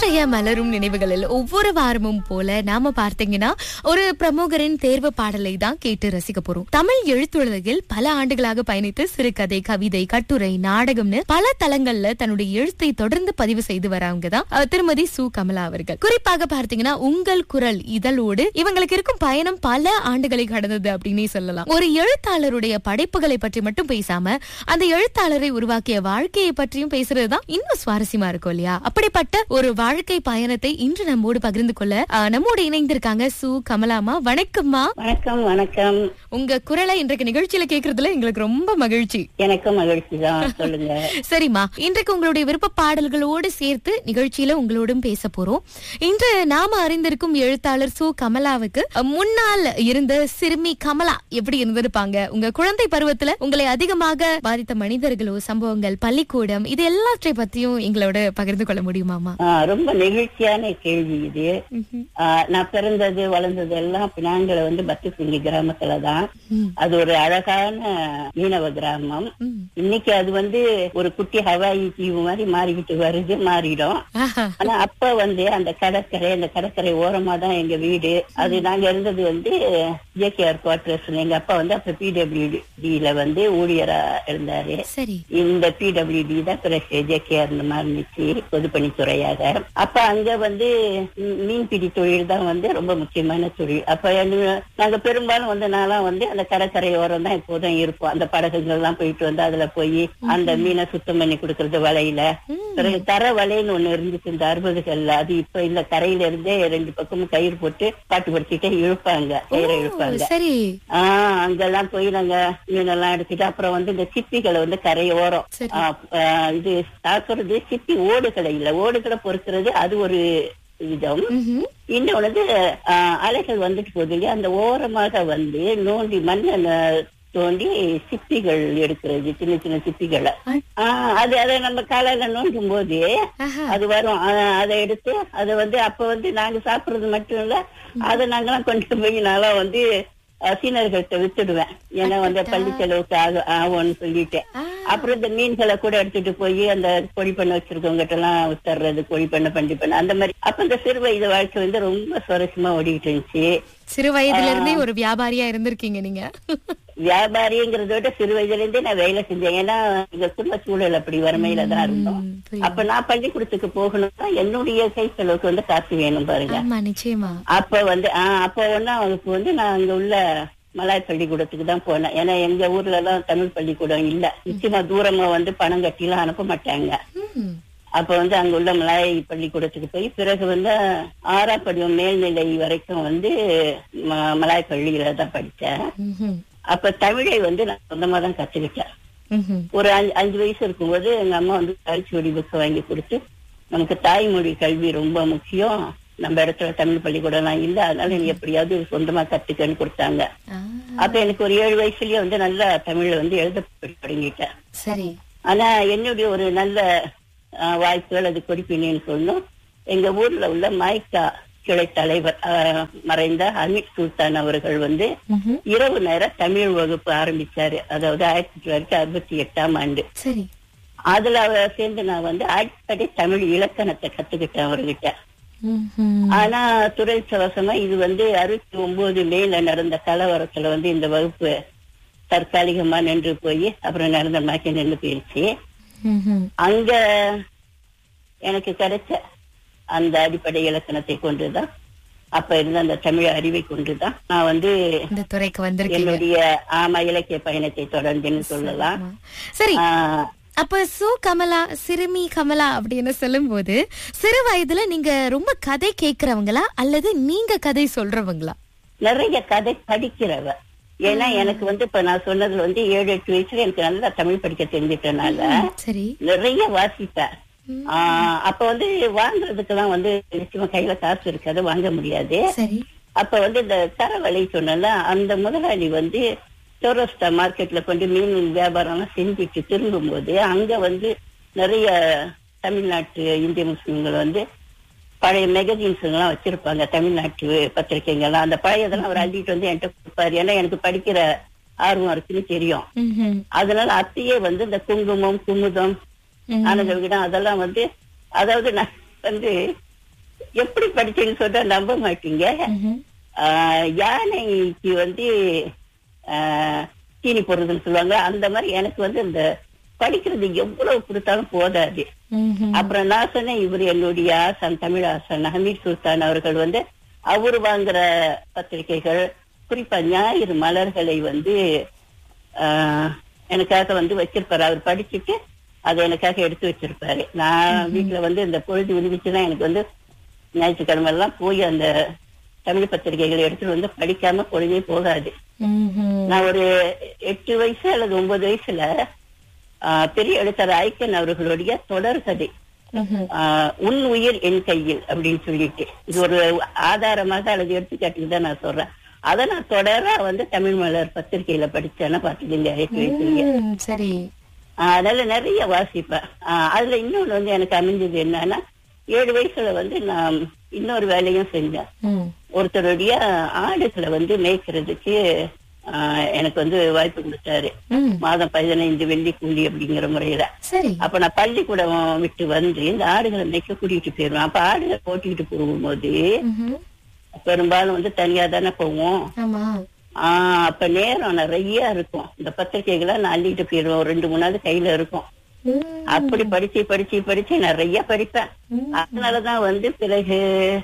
இன்றைய மலரும் நினைவுகளில் ஒவ்வொரு வாரமும் போல நாம பார்த்தீங்கன்னா ஒரு பிரமுகரின் தேர்வு பாடலை தான் கேட்டு ரசிக்க போறோம் தமிழ் எழுத்துலகில் பல ஆண்டுகளாக பயணித்து சிறுகதை கவிதை கட்டுரை நாடகம்னு பல தளங்கள்ல தன்னுடைய எழுத்தை தொடர்ந்து பதிவு செய்து வரவங்க தான் அஹ், திருமதி சு கமலா அவர்கள் குறிப்பாக பார்த்தீங்கன்னா உங்கள் குரல் இதழோடு இவங்களுக்கு இருக்கும் பயணம் பல ஆண்டுகளை கடந்தது அப்படின்னே சொல்லலாம் ஒரு எழுத்தாளருடைய படைப்புகளை பற்றி மட்டும் பேசாம அந்த எழுத்தாளரை உருவாக்கிய வாழ்க்கையை பற்றியும் பேசுறதுதான் இன்னும் சுவாரஸ்யமா இருக்கும் இல்லையா அப்படிப்பட்ட ஒரு வாழ்க்கை பயணத்தை இன்று நம்மோடு பகிர்ந்து கொள்ள அஹ், நம்மோடு இணைந்திருக்காங்க சு கமலாமா வணக்கம்மா வணக்கம் வணக்கம் உங்க குரலை இன்றைக்கு நிகழ்ச்சியில கேக்குறதுல எங்களுக்கு ரொம்ப மகிழ்ச்சி எனக்கும் மகிழ்ச்சி தான் சொல்லுங்க சரிம்மா இன்றைக்கு உங்களுடைய விருப்ப பாடல்களோடு சேர்த்து நிகழ்ச்சியில உங்களோடும் பேச போறோம் இன்று நாம அறிந்திருக்கும் எழுத்தாளர் சு கமலாவுக்கு அஹ், முன்னால் இருந்த சிறுமி கமலா எப்படி இருந்திருப்பாங்க உங்க குழந்தை பருவத்துல உங்களை அதிகமாக பாதித்த மனிதர்களோ சம்பவங்கள் பள்ளிக்கூடம் இது எல்லாற்றை பத்தியும் எங்களோட பகிர்ந்து கொள்ள முடியுமாமா ஆ, ரொம்ப நெகிழ்ச்சியான கேள்வி இது ஆ, நான் பிறந்தது வளர்ந்தது எல்லாம் பினாங்கல வந்து பத்துசிங்கி கிராமத்துல தான் ம். அது ஒரு அழகான மீனவ கிராமம் ம். இன்னைக்கு அது வந்து ஒரு குட்டி ஹவாயி தீவு மாதிரி மாறிக்கிட்டு வருது மாறிடும் ஆஹா. ஆனா அப்ப வந்து அந்த கடற்கரை அந்த கடற்கரை ஓரமா தான் எங்க வீடு அது நாங்க இருந்தது வந்து ஜேகேஆர் குவார்டர்ஸ் எங்க அப்பா வந்து அப்ப பிடபிள்யூடில வந்து ஊழியரா இருந்தாரு சரி இந்த பிடபிள்யூடி தான் பிறகு ஜேகேஆர் மாறிச்சு பொதுப்பணித்துறையாக அப்ப அங்க வந்து மீ- மீன்பிடி தொழில் தான் வந்து ரொம்ப முக்கியமான தொழில் அப்ப என்ன- நாங்க பெரும்பாலும் வந்து நான்லாம் வந்து அந்த கடற்கரையோரம் தான் எப்போதும் இருப்போம் அந்த படகுகள் எல்லாம் போயிட்டு வந்து அதுல போய் அந்த மீனை சுத்தம் பண்ணி கொடுக்கறது வலையில பிறகு தர வலைன்னு ஒண்ணு இருந்துச்சு இந்த அறுபதுகள்ல அது இப்ப இல்ல கரையில இருந்தே ரெண்டு பக்கமும் கயிறு போட்டு பாட்டுப்படுத்திட்டே இழுப்பாங்க கயிறை இழுப்பாங்க சரி ஆஹ் அங்கெல்லாம் போய் நாங்க மீனெல்லாம் எடுத்துட்டு அப்புறம் வந்து இந்த சிப்பிகளை வந்து கரையோரம் சரி. ஆஹ் ஆஹ் இது தாக்குறது சிப்பி ஓடுகளை இல்ல ஓடுகளை பொறுக்கிறது அது ஒரு விதம் ம்ஹும். இன்னொன்னு வந்து ஆஹ் அலைகள் வந்துட்டு போகுது இல்லையா அந்த ஓரமாக வந்து நோண்டி மண்ணை ந- தோண்டி சிப்பிகள் எடுக்கிறது சின்ன சின்ன சிப்பிகளை ஆஹ் அது அதை நம்ம காலையில நோண்டும் போது ஆஹா. அது வரும் ஆஹ் அதை எடுத்து அதை வந்து அப்ப வந்து நாங்க சாப்பிடுறது மட்டும் இல்ல அதை நாங்கெல்லாம் கொண்டு போய் நல்லா வந்து அஹ், சீனர்கள்ட்ட வித்துடுவேன் ஏன்னா வந்து பள்ளி செலவுக்கு ஆகு ஆகும்னு சொல்லிட்டேன் ஆ. அப்புறம் இந்த மீன்களை கூட எடுத்துட்டு போய் அந்த கோழி பண்ணை வச்சிருக்கவங்க கிட்ட எல்லாம் வித்துறது கோழி பண்ணை பண்டி பண்ணை அந்த மாதிரி அப்ப இந்த சிறு வயது வாழ்க்கை வந்து ரொம்ப சுவாரஸ்யமா ஓடிக்கிட்டு இருந்துச்சு சிறு வயதுல இருந்தே ஒரு வியாபாரியா இருந்திருக்கீங்க நீங்க வியாபாரிங்கிறத விட சிறு வயதுல இருந்தே நான் வேலை செஞ்சேன் ஏன்னா எங்க குடும்ப சூழல் அப்படி வறுமையில தான் இருந்தோம் ம், புரியுது. அப்ப நான் பள்ளிக்கூடத்துக்கு போகணும்னா என்னுடைய கை செலவுக்கு வந்து காசு வேணும் பாருங்க ஆமா நிச்சயமா அப்ப வந்து ஆஹ் அப்ப ஒன்னாம் வகுப்பு வந்து நான் அங்க உள்ள மலாய் பள்ளிக்கூடத்துக்கு தான் போனேன் ஏன்னா எங்க ஊர்ல எல்லாம் தமிழ் பள்ளிக்கூடம் இல்ல நிச்சயமா தூரமா வந்து பணம் கட்டி எல்லாம் அனுப்ப மாட்டாங்க ம். அப்ப வந்து அங்க உள்ள மலாய் பள்ளிக்கூடத்துக்கு போய் பிறகு வந்து ஆறாம் படிவம் மேல்நிலை வரைக்கும் வந்து ம- மலாய் பள்ளியில தான் படிச்சேன் ம்ஹும். அப்ப தமிழை வந்து நான் சொந்தமா தான் கத்துக்கிட்டேன் ம்ஹும். ஒரு அஞ்சு அஞ்சு வயசு இருக்கும்போது எங்க அம்மா வந்து தாய்ச்சொடி புக்கை வாங்கி கொடுத்து நமக்கு தாய்மொழி கல்வி ரொம்ப முக்கியம் நம்ம இடத்துல தமிழ் பள்ளிக்கூடம்லாம் இல்ல அதனால நீ எப்படியாவது சொந்தமா கத்துக்கன்னு கொடுத்தாங்க ஆ, அப்ப எனக்கு ஒரு ஏழு வயசுலயே வந்து நல்லா தமிழ்ல வந்து எழுத படிக்க தொடங்கிட்டேன் சரி ஆனா என்னுடைய ஒரு நல்ல ஆஹ், வாய்ப்புகள் அது குறிப்பினேன்னு சொல்லணும் எங்க ஊர்ல உள்ள மாய்கா கிளை தலைவர் ஆஹ், மறைந்த ஹமீத் சுல்தான் அவர்கள் வந்து ம்ஹும். இரவு நேர தமிழ் வகுப்பு ஆரம்பிச்சாரு அதாவது ஆயிரத்தி தொள்ளாயிரத்தி அறுபத்தி எட்டாம் ஆண்டு சரி அதுல அவ சேர்ந்து நான் வந்து அடிப்படை தமிழ் இலக்கணத்தை கத்துக்கிட்டேன் அவர்கிட்ட ம்ஹும். ஆனா துறைச்சவசமா இது வந்து அறுபத்தி ஒன்பது மேல நடந்த கலவரத்துல வந்து இந்த வகுப்பு தற்காலிகமா நின்று போய் அப்புறம் நடந்த மாக்கி நின்று போயிடுச்சு ம்ஹும். அங்க எனக்கு கிடைச்ச அந்த அடிப்படை இலக்கணத்தை கொண்டுதான் அப்ப இருந்த அந்த தமிழ் அறிவை கொண்டுதான் நான் வந்து இந்த துறைக்கு வந்திருக்கீங்க என்னுடைய ஆமா இலக்கிய பயணத்தை தொடர்ந்துன்னு சொல்லலாம் ஆமா. சரி ஆஹ் அப்ப சு கமலா சிறுமி கமலா அப்படின்னு சொல்லும்போது சிறு வயதுல நீங்க ரொம்ப கதை கேக்குறவங்களா அல்லது நீங்க கதை சொல்றவங்களா நிறைய கதை படிக்கிறவ ஏன்னா எனக்கு வந்து இப்ப நான் சொன்னதுல வந்து ஏழு எட்டு வயசுல எனக்கு நல்லா தமிழ் படிக்க தெரிஞ்சிட்டனால சரி நிறைய வாசிப்பேன் ஆஹ் அப்ப வந்து வாங்குறதுக்கெல்லாம் வந்து நிச்சயமா கையில காசு இருக்காது வாங்க முடியாது சரி அப்ப வந்து இந்த தரவலை சொன்னல அந்த முதலாளி வந்து சோரோஸ்டா மார்க்கெட்ல கொண்டு மீன் வியாபாரம் எல்லாம் செஞ்சுட்டு திரும்பும்போது அங்க வந்து நிறைய தமிழ்நாட்டு இந்திய முஸ்லிம்கள் வந்து பழைய மெகசின்ஸ் எல்லாம் வச்சிருப்பாங்க தமிழ்நாட்டு பத்திரிகைங்கெல்லாம் அந்த பழையதெல்லாம் அவர் அள்ளிட்டு வந்து என்கிட்ட கொடுப்பாரு ஏன்னா எனக்கு படிக்கிற ஆர்வம் இருக்குன்னு தெரியும் ம்ஹும். அதனால அப்பயே வந்து இந்த குங்குமம் குமுதம் ம். ஆனந்த விகிடம் அதெல்லாம் வந்து அதாவது நான் வந்து எப்படி படிச்சேன்னு சொன்னா நம்ப மாட்டீங்க ம்ஹும். ஆஹ் யானைக்கு வந்து ஆஹ் தீனி போடுறதுன்னு சொல்லுவாங்க அந்த மாதிரி எனக்கு வந்து இந்த படிக்கிறது எவ்வளவு கொடுத்தாலும் போதாது ம்ஹும். அப்புறம் நான் சொன்னேன் இவர் என்னுடைய ஆசான் தமிழ் ஆசான் ஹமீத் சுல்தான் அவர்கள் வந்து அவர் வாங்குற பத்திரிகைகள் குறிப்பா ஞாயிறு மலர்களை வந்து ஆஹ், எனக்காக வந்து வச்சிருப்பாரு அவர் படிச்சுட்டு அதை எனக்காக எடுத்து வச்சிருப்பாரு நான் வீட்டுல வந்து இந்த பொழுது விடுவிச்சுதான் எனக்கு வந்து ஞாயிற்றுக்கிழமை எல்லாம் போய் அந்த தமிழ் பத்திரிகைகளை எடுத்துட்டு வந்து படிக்காம பொழுதே போகாது ம்ஹும். நான் ஒரு எட்டு வயசு அல்லது ஒன்பது வயசுல ஆஹ், பெரிய எழுத்தர் ஐக்கன் அவர்களுடைய தொடர்கதை ம்ஹும். ஆஹ், உன் உயிர் என் கையில் அப்படின்னு சொல்லிட்டு இது ஒரு ஆதாரமாக அல்லது எடுத்துக்காட்டுக்கு தான் நான் சொல்றேன் அதை நான் தொடர வந்து தமிழ் மலர் பத்திரிகையில படிச்சேன்னா பாத்துக்கீங்க எட்டு வயசுலயே ம், சரி ஆஹ், அதனால நிறைய வாசிப்பேன் ஆஹ், அதுல இன்னொன்னு வந்து எனக்கு அமைஞ்சது என்னன்னா ஏழு வயசுல வந்து நான் இன்னொரு வேலையும் செஞ்சேன் ம். ஒருத்தருடைய ஆடுகளை வந்து மேய்க்கிறதுக்கு ஆஹ், எனக்கு வந்து வாய்ப்பு கொடுத்தாரு ம். மாதம் பதினைந்து வெள்ளி கூலி அப்படிங்கிற முறையில சரி அப்ப நான் பள்ளிக்கூடம் விட்டு வந்து இந்த ஆடுகளை மேய்க்க கூட்டிட்டு போயிருவேன் அப்ப ஆடுகளை போட்டிக்கிட்டு போகும்போது ம்ஹும். பெரும்பாலும் வந்து தனியா தானே போவோம் ஆமா ஆஹ் அப்ப நேரம் நிறைய இருக்கும் இந்த பத்திரிகைகளை நான் அள்ளிட்டு போயிருவேன் ஒரு ரெண்டு மூணு நாள் கையில இருக்கும் ம். அப்படி படிச்சு படிச்சு படிச்சு நிறைய படிப்பேன் ம். அதனாலதான் வந்து பிறகு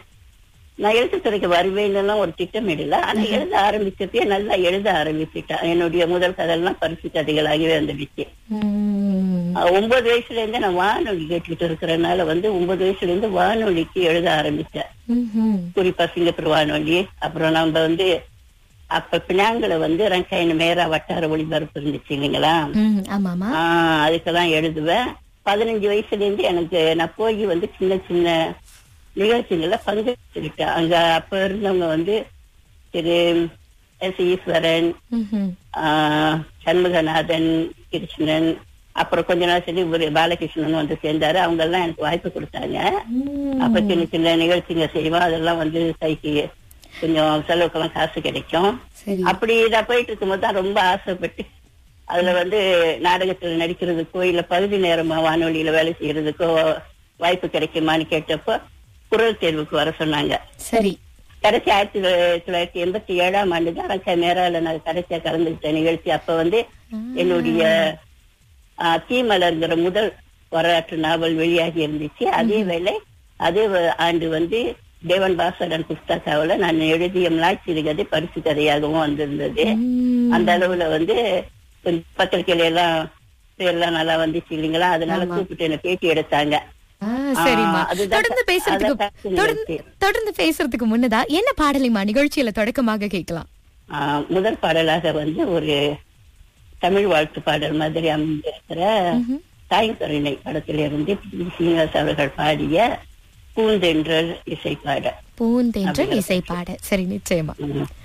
நான் எழுத்துத்துறைக்கு வருவேன்னு எல்லாம் ஒரு திட்டமிடல ஆனா எழுத ஆரம்பிச்சப்பயே நல்லா எழுத ஆரம்பிச்சுட்டேன் என்னுடைய முதல் கதையெல்லாம் பரிசு கதைகளாகவே வந்துடுச்சு ம். அஹ் ஒன்பது வயசுல இருந்து நான் வானொலி கேட்டுக்கிட்டு இருக்கிறனால வந்து ஒன்பது வயசுல இருந்து வானொலிக்கு எழுத ஆரம்பிச்சேன் ம்ஹும். குறிப்பா சிங்கப்பூர் வானொலி அப்புறம் நம்ம வந்து அப்ப பினாங்குல வந்து ரங்காயன மேரா வட்டார ஒளிபரப்பு இருந்துச்சு இல்லைங்களா ம். ஆமாமா ஆஹ் அதுக்கெல்லாம் எழுதுவேன் பதினஞ்சு வயசுல இருந்து எனக்கு நான் போய் வந்து சின்ன சின்ன நிகழ்ச்சிகள்ல பங்கெடுத்துக்கிட்டேன் அங்க அப்ப இருந்தவங்க வந்து திரு எஸ் ஈஸ்வரன் ம்ஹும். ஆஹ் சண்முகநாதன் கிருஷ்ணன் அப்புறம் கொஞ்ச நாள் சரி இவரு பாலகிருஷ்ணன் வந்து சேர்ந்தாரு அவங்க எல்லாம் எனக்கு வாய்ப்பு கொடுத்தாங்க ம். அப்ப சின்ன சின்ன நிகழ்ச்சிங்க செய்வோம் அதெல்லாம் வந்து கைக்கு கொஞ்சம் செலவுக்கெல்லாம் காசு கிடைக்கும் சரி அப்படி நான் போயிட்டு இருக்கும்போது தான் ரொம்ப ஆசைப்பட்டு அதுல வந்து நாடகத்துல நடிக்கிறதுக்கோ இல்ல பகுதி நேரமா வானொலியில வேலை செய்யறதுக்கோ வாய்ப்பு கிடைக்குமான்னு கேட்டப்போ குரல் தேர்வுக்கு வர சொன்னாங்க சரி கடைசி ஆயிரத்தி தொள்ளாயிரத்தி எண்பத்தி ஏழாம் ஆண்டு தான் கேமரால நான் கடைசியா கலந்துக்கிட்ட நிகழ்ச்சி அப்ப வந்து என்னுடைய ஆஹ், தீமலர்ங்கிற முதல் வரலாற்று நாவல் வெளியாகி இருந்துச்சு அதே வேளை அதே வ- ஆண்டு வந்து தேவன் பாசரன் புஸ்தகாவில நான் எழுதிய மிளாய் சிறுகதை பரிசு கதையாகவும் வந்திருந்தது ம். அந்த அளவுல வந்து கொஞ்சம் பத்திரிகையில எல்லாம் பேர்லாம் நல்லா வந்துச்சு இல்லைங்களா அதனால ஆமா. கூப்பிட்டு என்ன பேட்டி எடுத்தாங்க ஆ, சரிம்மா ஆ, அதுதான் தொடர்ந்து த- பேசுறதுக்கு அதான் தப்பு தொடர்ந்து நிகழ்ச்சி. தொடர்ந்து பேசுறதுக்கு முன்னதா என்ன பாடலைமா நிகழ்ச்சியில தொடக்கமாக கேட்கலாம் ஆஹ், முதல் பாடலாக வந்து ஒரு தமிழ் வாழ்த்து பாடல் மாதிரி அமைந்திருக்கிற ம்ஹும். தாய்கருணை படத்திலிருந்து பி. சீனிவாஸ் அவர்கள் பாடிய பூந்தென்றல் இசை பாடல் பூந்தென்றல் இசை பாட சரி நிச்சயமா ம்.